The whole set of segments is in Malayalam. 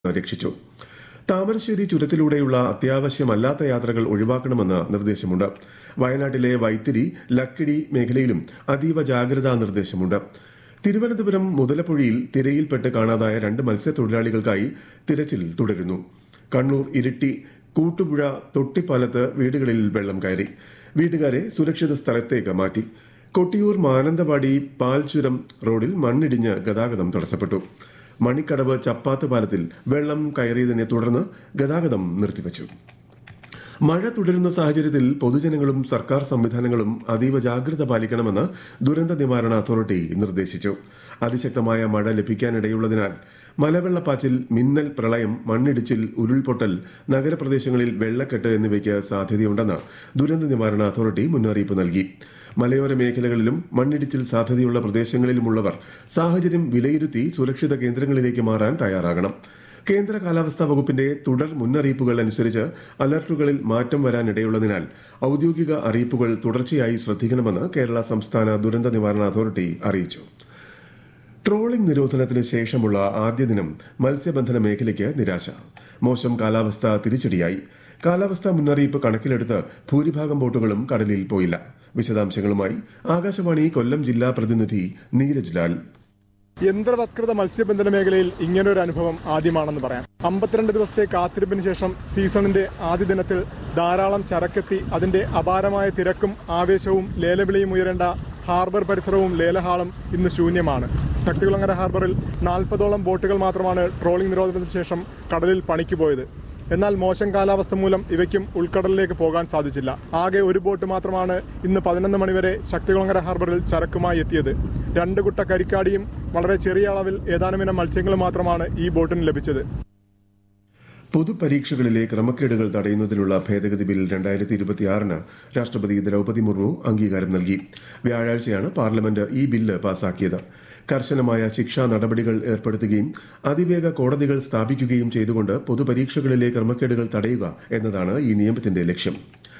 രക്ഷിച്ചു താമരശ്ശേരി ചുരത്തിലൂടെയുള്ള അത്യാവശ്യമല്ലാത്ത യാത്രകൾ ഒഴിവാക്കണമെന്ന് നിർദ്ദേശമുണ്ട് വയനാട്ടിലെ വൈത്തിരി ലക്കിടി മേഖലയിലും അതീവ ജാഗ്രതാ നിർദ്ദേശമുണ്ട് തിരുവനന്തപുരം മുതലപ്പുഴയിൽ തിരയിൽപ്പെട്ട് കാണാതായ രണ്ട് മത്സ്യത്തൊഴിലാളികൾക്കായി തിരച്ചിൽ തുടരുന്നു കണ്ണൂർ ഇരിട്ടി കൂട്ടുപുഴ തൊട്ടിപ്പാലത്ത് വീടുകളിൽ വെള്ളം കയറി വീട്ടുകാരെ സുരക്ഷിത സ്ഥലത്തേക്ക് മാറ്റി കൊട്ടിയൂർ മാനന്തവാടി പാൽചുരം റോഡിൽ മണ്ണിടിഞ്ഞ് ഗതാഗതം തടസ്സപ്പെട്ടു മണിക്കടവ് ചപ്പാത്ത് പാലത്തിൽ വെള്ളം കയറിയതിനെ തുടർന്ന് ഗതാഗതം നിർത്തിവച്ചു മഴ തുടരുന്ന സാഹചര്യത്തിൽ പൊതുജനങ്ങളും സർക്കാർ സംവിധാനങ്ങളും അതീവ ജാഗ്രത പാലിക്കണമെന്ന് ദുരന്ത നിവാരണ അതോറിറ്റി നിർദ്ദേശിച്ചു അതിശക്തമായ മഴ ലഭിക്കാനിടയുള്ളതിനാൽ മലവെള്ളപ്പാച്ചിൽ മിന്നൽ പ്രളയം മണ്ണിടിച്ചിൽ ഉരുൾപൊട്ടൽ നഗരപ്രദേശങ്ങളിൽ വെള്ളക്കെട്ട് എന്നിവയ്ക്ക് സാധ്യതയുണ്ടെന്ന് ദുരന്ത നിവാരണ അതോറിറ്റി മുന്നറിയിപ്പ് നൽകി മലയോര മേഖലകളിലും മണ്ണിടിച്ചിൽ സാധ്യതയുള്ള പ്രദേശങ്ങളിലുമുള്ളവർ സാഹചര്യം വിലയിരുത്തി സുരക്ഷിത കേന്ദ്രങ്ങളിലേക്ക് മാറാൻ തയ്യാറാകണം കേന്ദ്ര കാലാവസ്ഥാ വകുപ്പിന്റെ തുടർ മുന്നറിയിപ്പുകൾ അനുസരിച്ച് അലർട്ടുകളിൽ മാറ്റം വരാനിടയുള്ളതിനാൽ ഔദ്യോഗിക അറിയിപ്പുകൾ തുടർച്ചയായി ശ്രദ്ധിക്കണമെന്ന് കേരള സംസ്ഥാന ദുരന്ത നിവാരണ അതോറിറ്റി അറിയിച്ചു ട്രോളിംഗ് നിരോധനത്തിന് ശേഷമുള്ള ആദ്യ ദിനം മത്സ്യബന്ധന മേഖലയ്ക്ക് നിരാശ മോശം കാലാവസ്ഥ തിരിച്ചടിയായി കാലാവസ്ഥാ മുന്നറിയിപ്പ് കണക്കിലെടുത്ത് ഭൂരിഭാഗം ബോട്ടുകളും കടലിൽ പോയില്ല വിശദാംശങ്ങളുമായി ആകാശവാണി കൊല്ലം ജില്ലാ പ്രതിനിധി നീരജ് ലാൽ യന്ത്രവത്കൃത മത്സ്യബന്ധന മേഖലയിൽ ഇങ്ങനൊരു അനുഭവം ആദ്യമാണെന്ന് പറയാം അമ്പത്തിരണ്ട് ദിവസത്തെ കാത്തിരിപ്പിന് ശേഷം സീസണിന്റെ ആദ്യ ദിനത്തിൽ ധാരാളം ചരക്കെത്തി അതിന്റെ അപാരമായ തിരക്കും ആവേശവും ലേലവിളിയും ഉയരേണ്ട ഹാർബർ പരിസരവും ലേലഹാളും ഇന്ന് ശൂന്യമാണ് ശക്തികുളങ്ങര ഹാർബറിൽ നാൽപ്പതോളം ബോട്ടുകൾ മാത്രമാണ് ട്രോളിംഗ് നിരോധനത്തിന് ശേഷം കടലിൽ പണിക്ക് പോയത് എന്നാൽ മോശം കാലാവസ്ഥ മൂലം ഇവയ്ക്കും ഉൾക്കടലിലേക്ക് പോകാൻ സാധിച്ചില്ല ആകെ ഒരു ബോട്ട് മാത്രമാണ് ഇന്ന് പതിനൊന്ന് മണിവരെ ശക്തികുളങ്ങര ഹാർബറിൽ ചരക്കുമായി എത്തിയത് രണ്ട് കുട്ട കരിക്കാടിയും വളരെ ചെറിയ അളവിൽ ഏതാനുമിനം മത്സ്യങ്ങളും മാത്രമാണ് ഈ ബോട്ടിന് ലഭിച്ചത് പൊതുപരീക്ഷകളിലെ ക്രമക്കേടുകൾ തടയുന്നതിനുള്ള ഭേദഗതി ബിൽ രണ്ടായിരത്തി ഇരുപത്തിയാറിന് രാഷ്ട്രപതി ദ്രൗപദി മുർമു അംഗീകാരം നൽകി വ്യാഴാഴ്ചയാണ് പാർലമെന്റ് ഈ ബില്ല് പാസാക്കിയത് കർശനമായ ശിക്ഷാ നടപടികൾ ഏർപ്പെടുത്തുകയും അതിവേഗ കോടതികൾ സ്ഥാപിക്കുകയും ചെയ്തുകൊണ്ട് പൊതുപരീക്ഷകളിലെ ക്രമക്കേടുകൾ തടയുക എന്നതാണ് ഈ നിയമത്തിന്റെ ലക്ഷ്യം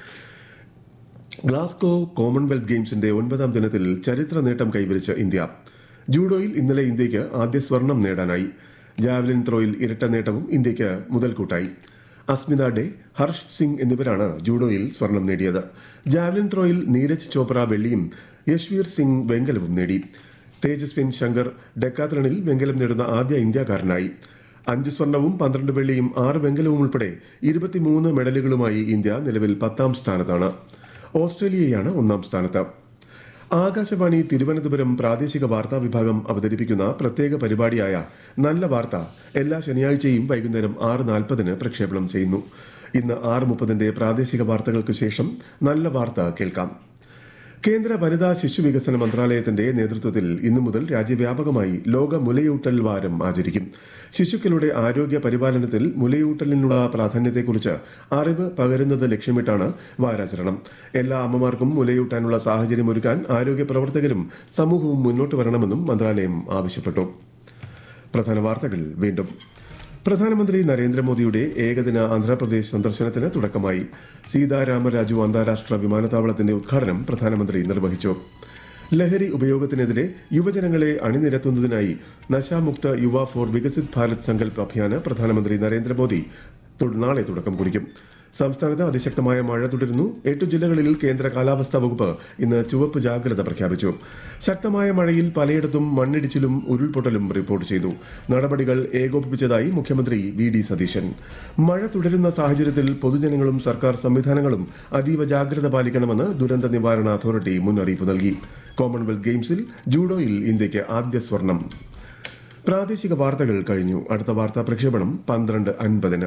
ഗ്ലാസ്കോ കോമൺവെൽത്ത് ഗെയിംസിന്റെ ഒൻപതാം ദിനത്തിൽ ചരിത്ര നേട്ടം കൈവരിച്ച ഇന്ത്യ ജൂഡോയിൽ ഇന്നലെ ഇന്ത്യയ്ക്ക് ആദ്യ സ്വർണം നേടാനായി ജാവലിൻ ത്രോയിൽ ഇരട്ട നേട്ടവും ഇന്ത്യയ്ക്ക് മുതൽക്കൂട്ടായി അസ്മിത ഡേ ഹർഷ് സിംഗ് എന്നിവരാണ് ജൂഡോയിൽ സ്വർണം നേടിയത് ജാവലിൻ ത്രോയിൽ നീരജ് ചോപ്ര വെള്ളിയും യശ്വീർ സിംഗ് വെങ്കലവും നേടി തേജസ്വിൻ ശങ്കർ ഡെക്കാത്തലണിൽ വെങ്കലം നേടുന്ന ആദ്യ ഇന്ത്യക്കാരനായി അഞ്ച് സ്വർണവും പന്ത്രണ്ട് വെള്ളിയും ആറ് വെങ്കലവും ഉൾപ്പെടെ ഇരുപത്തിമൂന്ന് മെഡലുകളുമായി ഇന്ത്യ നിലവിൽ പത്താം സ്ഥാനത്താണ് ഓസ്ട്രേലിയയാണ് ഒന്നാം സ്ഥാനത്ത് ആകാശവാണി തിരുവനന്തപുരം പ്രാദേശിക വാർത്താ വിഭാഗം അവതരിപ്പിക്കുന്ന പ്രത്യേക പരിപാടിയായ നല്ല വാർത്ത എല്ലാ ശനിയാഴ്ചയും വൈകുന്നേരം ആറ് നാൽപ്പതിന് പ്രക്ഷേപണം ചെയ്യുന്നു ഇന്ന് ആറ് മുപ്പതിന്റെ പ്രാദേശിക വാർത്തകൾക്ക് ശേഷം നല്ല വാർത്ത കേൾക്കാം കേന്ദ്ര വനിതാ ശിശു വികസന മന്ത്രാലയത്തിന്റെ നേതൃത്വത്തിൽ ഇന്നു മുതൽ രാജ്യവ്യാപകമായി ലോക മുലയൂട്ടൽ വാരം ആചരിക്കും ശിശുക്കളുടെ ആരോഗ്യ പരിപാലനത്തിൽ മുലയൂട്ടലിനുള്ള പ്രാധാന്യത്തെക്കുറിച്ച് അറിവ് പകരുന്നത് ലക്ഷ്യമിട്ടാണ് വാരാചരണം എല്ലാ അമ്മമാർക്കും മുലയൂട്ടാനുള്ള സാഹചര്യം ഒരുക്കാൻ ആരോഗ്യ പ്രവർത്തകരും സമൂഹവും മുന്നോട്ട് വരണമെന്നും മന്ത്രാലയം ആവശ്യപ്പെട്ടു പ്രധാന വാർത്തകൾ വീണ്ടും പ്രധാനമന്ത്രി നരേന്ദ്രമോദിയുടെ ഏകദിന ആന്ധ്രാപ്രദേശ് സന്ദർശനത്തിന് തുടക്കമായി സീതാരാമരാജു അന്താരാഷ്ട്ര വിമാനത്താവളത്തിന്റെ ഉദ്ഘാടനം പ്രധാനമന്ത്രി നിർവഹിച്ചു ലഹരി ഉപയോഗത്തിനെതിരെ യുവജനങ്ങളെ അണിനിരത്തുന്നതിനായി നശാമുക്ത യുവ ഫോർ വികസിത് ഭാരത് സങ്കല്പ് അഭിയാന് പ്രധാനമന്ത്രി നരേന്ദ്രമോദി തു- നാളെ തുടക്കം കുറിക്കും സംസ്ഥാനത്ത് അതിശക്തമായ മഴ തുടരുന്നു എട്ട് ജില്ലകളിൽ കേന്ദ്ര കാലാവസ്ഥാ വകുപ്പ് ഇന്ന് ചുവപ്പ് ജാഗ്രത പ്രഖ്യാപിച്ചു ശക്തമായ മഴയിൽ പലയിടത്തും മണ്ണിടിച്ചിലും ഉരുൾപൊട്ടലും റിപ്പോർട്ട് ചെയ്തു നടപടികൾ ഏകോപിപ്പിച്ചതായി മുഖ്യമന്ത്രി വി ഡി സതീശൻ മഴ തുടരുന്ന സാഹചര്യത്തിൽ പൊതുജനങ്ങളും സർക്കാർ സംവിധാനങ്ങളും അതീവ ജാഗ്രത പാലിക്കണമെന്ന് ദുരന്ത നിവാരണ അതോറിറ്റി മുന്നറിയിപ്പ് നൽകി കോമൺവെൽത്ത് ഗെയിംസിൽ ജൂഡോയിൽ ഇന്ത്യയ്ക്ക് ആദ്യ സ്വർണം പ്രാദേശിക വാർത്തകൾ കഴിഞ്ഞു അടുത്ത വാർത്താ പ്രക്ഷേപണം പന്ത്രണ്ട് അൻപതിന്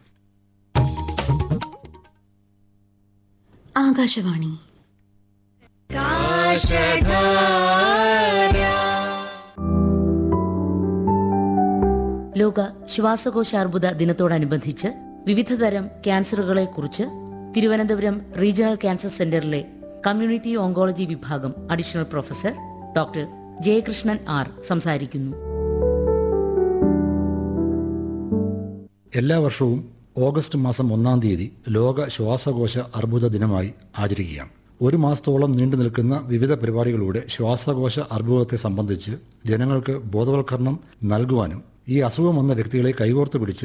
ആകാശവാണി ലോക ശ്വാസകോശ അർബുദ ദിനത്തോടനുബന്ധിച്ച് വിവിധതരം ക്യാൻസറുകളെ കുറിച്ച് തിരുവനന്തപുരം റീജിയണൽ ക്യാൻസർ സെന്ററിലെ കമ്മ്യൂണിറ്റി ഓങ്കോളജി വിഭാഗം additional professor doctor Jayakrishnan R സംസാരിക്കുന്നു എല്ലാ വർഷവും ഓഗസ്റ്റ് മാസം ഒന്നാം തീയതി ലോക ശ്വാസകോശ അർബുദ ദിനമായി ആചരിക്കുകയാണ് ഒരു മാസത്തോളം നീണ്ടു നിൽക്കുന്ന വിവിധ പരിപാടികളിലൂടെ ശ്വാസകോശ അർബുദത്തെ സംബന്ധിച്ച് ജനങ്ങൾക്ക് ബോധവൽക്കരണം നൽകുവാനും ഈ അസുഖം വന്ന വ്യക്തികളെ കൈകോർത്ത് പിടിച്ച്